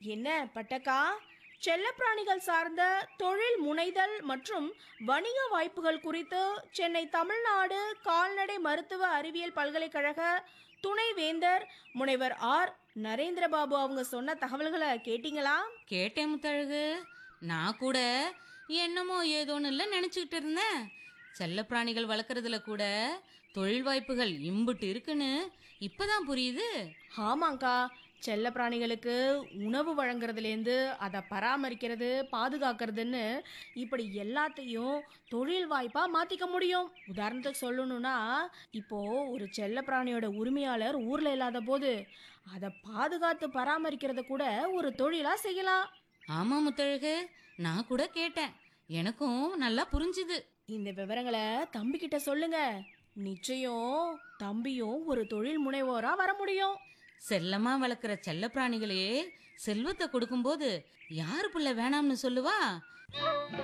என்ன பட்டக்கா செல்லப்பிராணிகள் சார்ந்த தொழில் முனைதல் மற்றும் வணிக வாய்ப்புகள் குறித்து சென்னை தமிழ்நாடு கால்நடை மருத்துவ அறிவியல் பல்கலைக்கழக துணைவேந்தர் முனைவர் ஆர் நரேந்திரபாபு அவங்க சொன்ன தகவல்களை கேட்டிங்களா கேட்டேன் முத்தழகு நான் கூட என்னமோ ஏதோன்னு இல்லை நினச்சிக்கிட்டு இருந்தேன் செல்லப்பிராணிகள் வளர்க்குறதுல கூட தொழில் வாய்ப்புகள் இம்புட்டு இருக்குன்னு இப்பதான் புரியுது ஆமாங்க்கா செல்ல பிராணிகளுக்கு உணவு வழங்குறதுலேருந்து அதை பராமரிக்கிறது பாதுகாக்கிறதுன்னு இப்படி எல்லாத்தையும் தொழில் வாய்ப்பாக மாற்றிக்க முடியும் உதாரணத்துக்கு சொல்லணும்னா இப்போ ஒரு செல்ல பிராணியோட உரிமையாளர் ஊரில் இல்லாத போது அதை பாதுகாத்து பராமரிக்கிறத கூட ஒரு தொழிலாக செய்யலாம் ஆமா முத்தழகு நான் கூட கேட்டேன் எனக்கும் நல்லா புரிஞ்சுது இந்த விவரங்களை தம்பிக்கிட்ட சொல்லுங்க நிச்சயம் தம்பியும் ஒரு தொழில் முனைவோரா வர முடியும் செல்லமா வளர்க்குற செல்லப்பிராணிகளே செல்வத்தை கொடுக்கும்போது யாரு புள்ள வேணாம்னு சொல்லுவா